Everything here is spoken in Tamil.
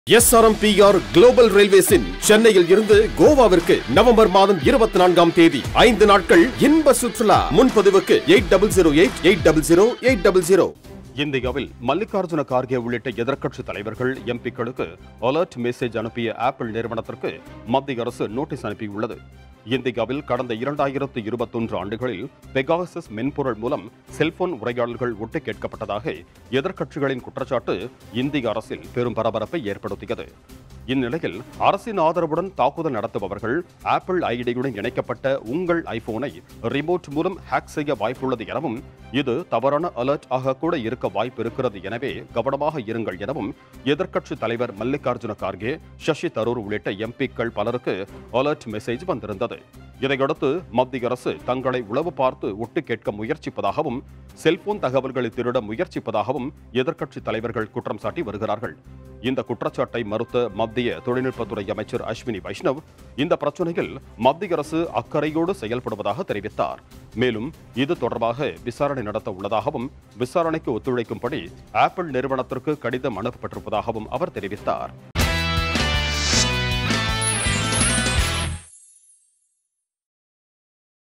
எஸ்ஆர்எம்பிஆர் குளோபல் ரயில்வேஸின் சென்னையில் இருந்து கோவாவிற்கு நவம்பர் மாதம் இருபத்தி நான்காம் தேதி ஐந்து நாட்கள் இன்ப சுற்றுலா முன்பதிவுக்கு eight double zero eight eight double zero eight double zero இந்தியாவில் மல்லிகார்ஜுன கார்கே உள்ளிட்ட எதிர்க்கட்சி தலைவர்கள் எம்பிக்களுக்கு அலர்ட் மெசேஜ் அனுப்பிய ஆப்பிள் நிறுவனத்திற்கு மத்திய அரசு நோட்டீஸ் அனுப்பியுள்ளது இந்தியாவில் கடந்த இரண்டாயிரத்து இருபத்தொன்று ஆண்டுகளில் பெகாசஸ் மென்பொருள் மூலம் செல்போன் உரையாடல்கள் ஒட்டு கேட்கப்பட்டதாக எதிர்க்கட்சிகளின் குற்றச்சாட்டு இந்திய அரசில் பெரும் பரபரப்பை ஏற்படுத்தியது இந்நிலையில் அரசின் ஆதரவுடன் தாக்குதல் நடத்துபவர்கள் ஆப்பிள் ஐடியுடன் இணைக்கப்பட்ட உங்கள் ஐபோனை ரிமோட் மூலம் ஹேக் செய்ய வாய்ப்புள்ளது எனவும் இது தவறான அலர்ட் ஆக கூட இருக்க வாய்ப்பு இருக்கிறது எனவே கவனமாக இருங்கள் எனவும் எதிர்க்கட்சி தலைவர் மல்லிகார்ஜுன கார்கே சசி தரூர் உள்ளிட்ட எம்பிக்கள் பலருக்கு அலர்ட் மெசேஜ் வந்திருந்தது இதையடுத்து மத்திய அரசு தங்களை உளவு பார்த்து ஒட்டு கேட்க முயற்சிப்பதாகவும் செல்போன் தகவல்களை திருட முயற்சிப்பதாகவும் எதிர்க்கட்சி தலைவர்கள் குற்றம் சாட்டி வருகிறார்கள் இந்த குற்றச்சாட்டை மறுத்த மத்திய தொழில்நுட்பத்துறை அமைச்சர் அஸ்வினி வைஷ்ணவ் இந்த பிரச்சனையில் மத்திய அரசு அக்கறையோடு செயல்படுவதாக தெரிவித்தார் மேலும் இது தொடர்பாக விசாரணை நடத்த உள்ளதாகவும் விசாரணைக்கு ஒத்துழைக்கும்படி ஆப்பிள் நிறுவனத்திற்கு கடிதம் அனுப்பப்பட்டிருப்பதாகவும் அவர் தெரிவித்தார்